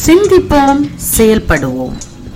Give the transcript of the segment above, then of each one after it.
சிந்திப்போம் செயல்படுவோம்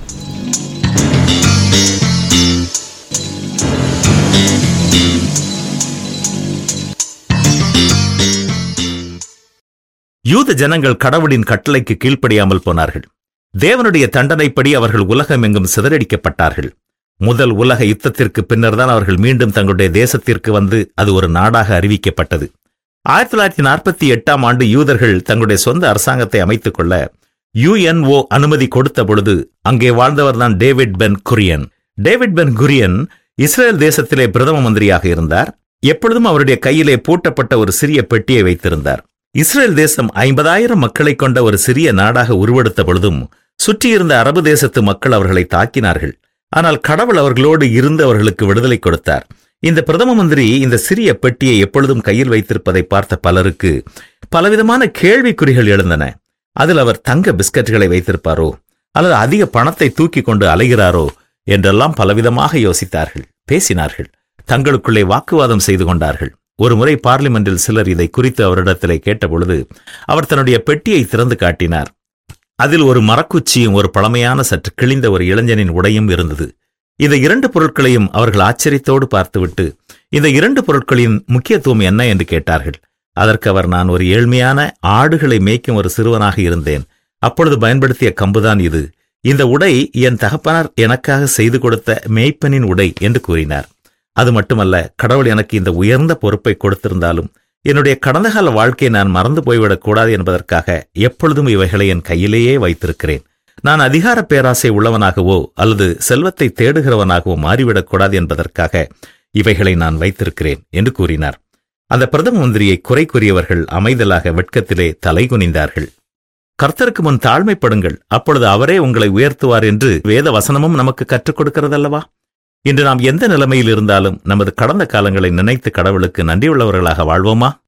யூத ஜனங்கள் கடவுளின் கட்டளைக்கு கீழ்ப்படியாமல் போனார்கள் தேவனுடைய தண்டனைப்படி அவர்கள் உலகம் எங்கும் சிதறடிக்கப்பட்டார்கள் முதல் உலக யுத்தத்திற்கு பின்னர்தான் அவர்கள் மீண்டும் தங்களுடைய தேசத்திற்கு வந்து அது ஒரு நாடாக அறிவிக்கப்பட்டது ஆயிரத்தி தொள்ளாயிரத்தி நாற்பத்தி எட்டாம் ஆண்டு யூதர்கள் தங்களுடைய சொந்த அரசாங்கத்தை அமைத்துக் கொள்ள யுஎன்ஓ அனுமதி கொடுத்த பொழுது அங்கே வாழ்ந்தவர்தான் David Ben Gurion David Ben Gurion Israel தேசத்திலே பிரதம மந்திரியாக இருந்தார் எப்பொழுதும் அவருடைய கையிலே பூட்டப்பட்ட ஒரு சிறிய பெட்டியை வைத்திருந்தார் இஸ்ரேல் தேசம் ஐம்பதாயிரம் மக்களை கொண்ட ஒரு சிறிய நாடாக உருவெடுத்த பொழுதும் சுற்றியிருந்த அரபு தேசத்து மக்கள் அவர்களை தாக்கினார்கள் ஆனால் கடவுள் அவர்களோடு இருந்து அவர்களுக்கு விடுதலை கொடுத்தார் இந்த பிரதம மந்திரி இந்த சிறிய பெட்டியை எப்பொழுதும் கையில் வைத்திருப்பதை பார்த்த பலருக்கு பலவிதமான கேள்விக்குறிகள் எழுந்தன அதில் அவர் தங்க பிஸ்கட்களை வைத்திருப்பாரோ அல்லது அதிக பணத்தை தூக்கி கொண்டு அலைகிறாரோ என்றெல்லாம் பலவிதமாக யோசித்தார்கள் பேசினார்கள் தங்களுக்குள்ளே வாக்குவாதம் செய்து கொண்டார்கள் ஒருமுறை பார்லிமெண்டில் சிலர் இதை குறித்து அவரிடத்திலே கேட்டபொழுது அவர் தன்னுடைய பெட்டியை திறந்து காட்டினார் அதில் ஒரு மரக்குச்சியும் ஒரு பழமையான சற்று கிழிந்த ஒரு இளைஞனின் உடையும் இருந்தது இந்த இரண்டு பொருட்களையும் அவர்கள் ஆச்சரியத்தோடு பார்த்துவிட்டு இந்த இரண்டு பொருட்களின் முக்கியத்துவம் என்ன என்று கேட்டார்கள் அதற்கு அவர் நான் ஒரு ஏழ்மையான ஆடுகளை மேய்க்கும் ஒரு சிறுவனாக இருந்தேன் அப்பொழுது பயன்படுத்திய கம்புதான் இது இந்த உடை என் தகப்பனார் எனக்காக செய்து கொடுத்த மேய்ப்பனின் உடை என்று கூறினார் அது மட்டுமல்ல கடவுள் எனக்கு இந்த உயர்ந்த பொறுப்பை கொடுத்திருந்தாலும் என்னுடைய கடந்த கால வாழ்க்கையை நான் மறந்து போய்விடக் கூடாது என்பதற்காக எப்பொழுதும் இவைகளை என் கையிலேயே வைத்திருக்கிறேன் நான் அதிகார பேராசை உள்ளவனாகவோ அல்லது செல்வத்தை தேடுகிறவனாகவோ மாறிவிடக் கூடாது என்பதற்காக இவைகளை நான் வைத்திருக்கிறேன் என்று கூறினார் அந்த பிரதம மந்திரியை குறை கூறியவர்கள் அமைதலாக வெட்கத்திலே தலைகுனிந்தார்கள் கர்த்தருக்கு முன் தாழ்மைப்படுங்கள் அப்பொழுது அவரே உங்களை உயர்த்துவார் என்று வேத வசனமும் நமக்கு கற்றுக் கொடுக்கிறதல்லவா இன்று நாம் எந்த நிலைமையில் இருந்தாலும் நமது கடந்த காலங்களை நினைத்து கடவுளுக்கு நன்றியுள்ளவர்களாக வாழ்வோமா